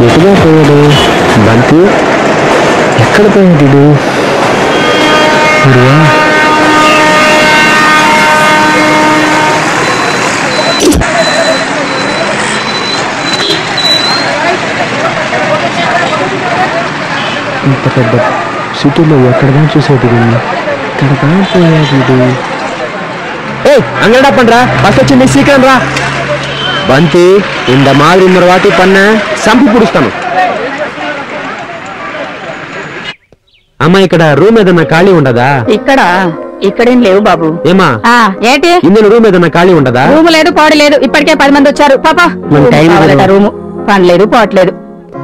ఎటుగా పోయాడు బంతి ఎక్కడ పోయాడు వీడు? వీడువా? ఇంత పెద్ద సిటీలో ఎక్కడగా చూసేది వీడిని ఎక్కడగా పోయాడు వీడు ஏய் அங்கடா பண்ற பஸ் வச்சு நீ சீக்கிரம் ரா பந்தி இந்த மாதிரி இன்னொரு வாட்டி பண்ண சம்பி புடிస్తాను అమ్మా ఇక్కడ రూమ్ ఏదన్నా ఖాళీ ఉండదా ఇక్కడ ఇక్కడేం లేవు బాబు ఏమా ఆ ఏంటి ఇందులో రూమ్ ఏదన్నా ఖాళీ ఉండదా రూమ్ లేదు పాడు లేదు ఇప్పటికే పది మంది వచ్చారు పాపా మన టైం లేదు. రూము పని లేదు పోవట్లేదు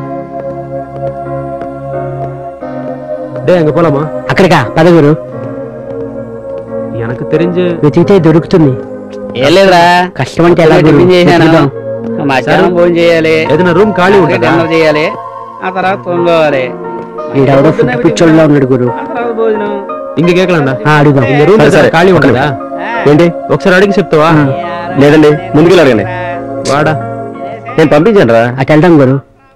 டே அங்க போலாமா అక్కడికా పదగురు எனக்கு தெரிஞ்சு వెతికితే దొరుకుతుంది ఏం లేదురా కష్టం అంటే ఎలా గురు? టిఫిన్ చేశాను వెతుకుదాం. మధ్యాహ్నం భోజనం చేయాలి ఏదైనా రూమ్ ఖాళీ అలాగే ఉంటుందా డిన్నర్ చేయాలి ఆ తర్వాత తొంగోవాలి ఈడెవడో ఫుడ్ పిచ్చోళ్ళలో ఉన్నాడు గురు ఆ తర్వాత భోజనం ఇంక కేకలండా ఆ, అడుగుదాం ఇంక రూమ్ సరే, సరే. ఖాళీ ఉండదా ఏంటి ఒకసారి అడిగి చెప్తావా లేదండి ముందుకు అడగండి వాడా నేను పంపించాను రా అటు వెళ్దాం గురు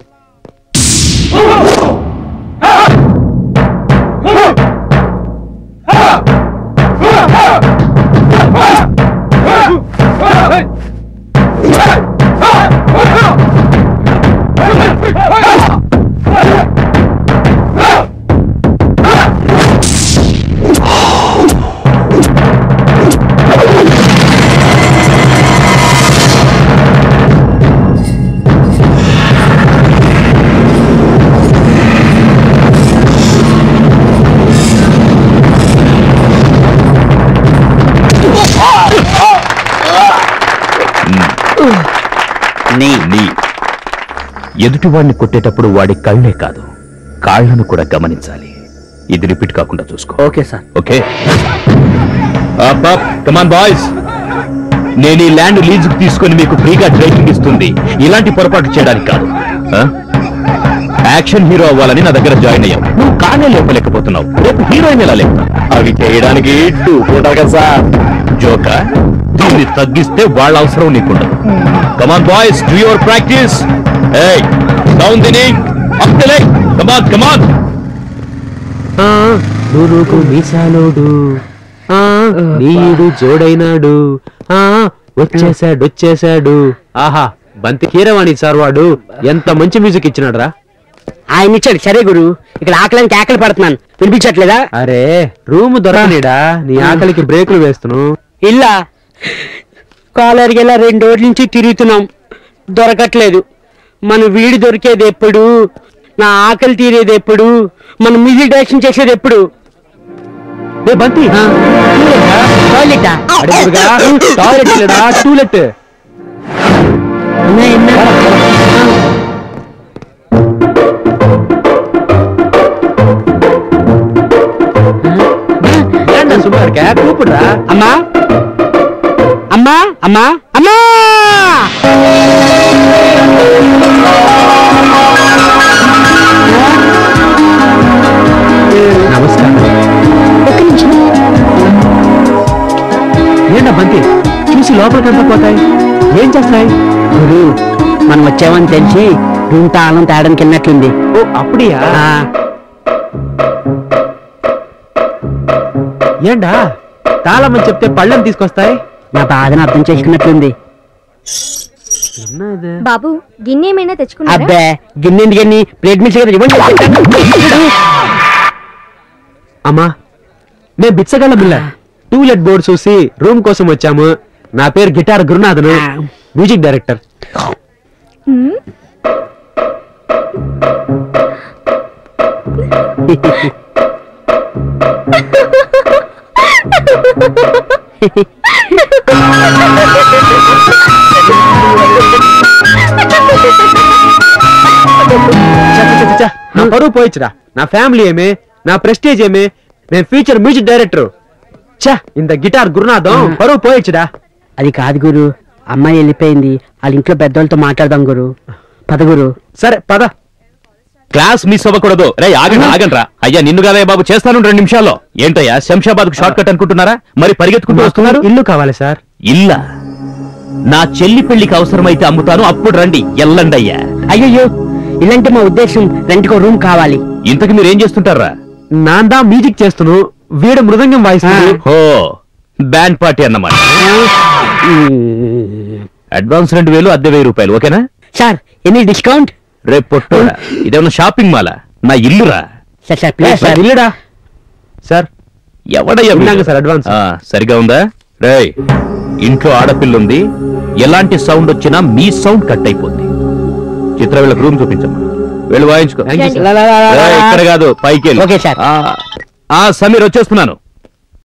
నీ నీ ఎదుటివాడిని కొట్టేటప్పుడు వాడి కళ్ళే కాదు కాళ్ళను కూడా గమనించాలి ఇది రిపీట్ కాకుండా చూసుకో okay sir okay come on boys నేను ఈ ల్యాండ్ లీజుకు తీసుకొని మీకు ఫ్రీగా ట్రైనింగ్ ఇస్తుంది ఇలాంటి పొరపాటు చేయడానికి కాదు ఆ? యాక్షన్ హీరో అవ్వాలని నా దగ్గర జాయిన్ అయ్యావు నువ్వు కానే లేపలేకపోతున్నావు రేపు హీరోయిన్ ఎలా లేపుతావు అవి చేయడానికి ఇట్టు ఉంటారు కదా సార్ జోక దీన్ని తగ్గిస్తే వాళ్ళ అవసరం నీకుండదు come on boys do your practice ఏయ్ down the knee up the leg come on come on నూరుకు మీసాలోడు ఆ, నీడు జోడైనాడు ఆ వచ్చేసాడు వచ్చేసాడు ఆహా బంతి కీరవాణి సార్ వాడు ఎంత మంచి మ్యూజిక్ ఇచ్చినాడు రా ఆయన ఇచ్చాడు సరే గురు ఇక్కడ ఆకలికి ఆకలి పడుతున్నాను వినిపించట్లేదా అరే రూమ్ దొరకనీడా నీ ఆకలికి బ్రేకులు వేస్తున్నావు ఇల్లా కాలర్కి ఇలా రెండు రోజుల నుంచి తిరుగుతున్నాం దొరకట్లేదు మన వీడి దొరికేది ఎప్పుడు నా ఆకలి తీరేది ఎప్పుడు మన మ్యూజిక్ డైరెక్షన్ చేసేది ఎప్పుడు డే బంతి టాయిలెటా? అడుగురుగా టాయిలెట్ ఇల్లడా టూలెట్ అన్నా, ఎన్నా? ஏன்டா சும்மா இருக்க கூப்பிடுறா అమ్మా అమ్మా అమ్మా అమ్మా నమస్కారం ఏంటా బంతి చూసి లోపలికంతా పోతాయి ఏం చేస్తాయి గురు మనం వచ్చామని తెలిసి రూమ్ తాళం తేడానికి వెళ్ళినట్లుంది ఓ అప్పుడియా ఆ, ఏండా తాళమని చెప్తే పళ్ళెం తీసుకొస్తాయి నా బాధను అర్థం చేసుకున్నట్లుంది என்னது బాబు గిన్నె ఏమైనా తెచ్చుకున్నారా అబ్బే గిన్నె గిన్నె ప్లేట్ మిల్స్ కదా ఇవ్వండి అమ్మా మేము బిచ్చగళ్ళ బిల్ల టూలెట్ బోర్డు చూసి రూమ్ కోసం వచ్చాము నా పేరు గిటార్ గురునాథను మ్యూజిక్ డైరెక్టర్ మ్మ్. చ, చ, చ, చ. నా పరువు పోయిచ్చురా నా ఫ్యామిలీ ఏమే నా ప్రెస్టేజ్ ఏమే నేను ఫ్యూచర్ మ్యూజిక్ డైరెక్టర్ చ ఇంత గిటార్ గురునాథం పరువు పోయిచ్చురా అది కాదు గురు అమ్మాయి వెళ్ళిపోయింది వాళ్ళ ఇంట్లో పెద్దవాళ్ళతో మాట్లాడదాం గురు పద గురు సరే పద క్లాస్ మిస్ అవ్వకూడదు రే ఆగండి ఆగండి రా అయ్యా నిన్ను కదా బాబు చేస్తాను రెండు నిమిషాల్లో ఏంటయ్యా శంషాబాద్ కు షార్ట్ కట్ అనుకుంటున్నారా మరి పరిగెత్తుకుంటూ వస్తున్నారు ఇల్లు కావాలి సార్ ఇల్లా నా చెల్లి పెళ్లికి అవసరమైతే అమ్ముతాను అప్పుడు రండి ఎల్లండి అయ్యా అయ్యయ్యో ఇలాంటి మా ఉద్దేశం రెంట్కో రూమ్ కావాలి ఇంతకు మీరు ఏం చేస్తుంటారా నాందా మ్యూజిక్ చేస్తును వీడు మృదంగం వాయిస్తున్నాడు హో బ్యాండ్ పార్టీ అన్నమాట అడ్వాన్స్ రెండు వేలు అద్దె వెయ్యి రూపాయలు ఓకేనా సార్ ఎనీ డిస్కౌంట్ రేపు పొట్టోడా ఇదేమన్నా షాపింగ్ మాలా నా ఇల్లురా సార్ సార్ ప్లీజ్ సార్ ఇల్లుడా సార్ ఎవడయ్యా ఉన్నాగా వీడు? Sir, advance. ఆ, సరిగా ఉందా రేయ్ ఇంట్లో ఆడపిల్ల ఉంది ఎలాంటి సౌండ్ వచ్చినా మీ సౌండ్ కట్ అయిపోద్ది చిత్ర వీళ్ళకి రూమ్ చూపించమ్మా వెళ్ళి వాయించుకో Thank you, sir. లా, లా, లా, లా, లా. రేయ్, ఇక్కడ కాదు పైకి వెళ్ళు. Okay, sir. ఆ, ఆ సమీర్ వచ్చేస్తున్నాను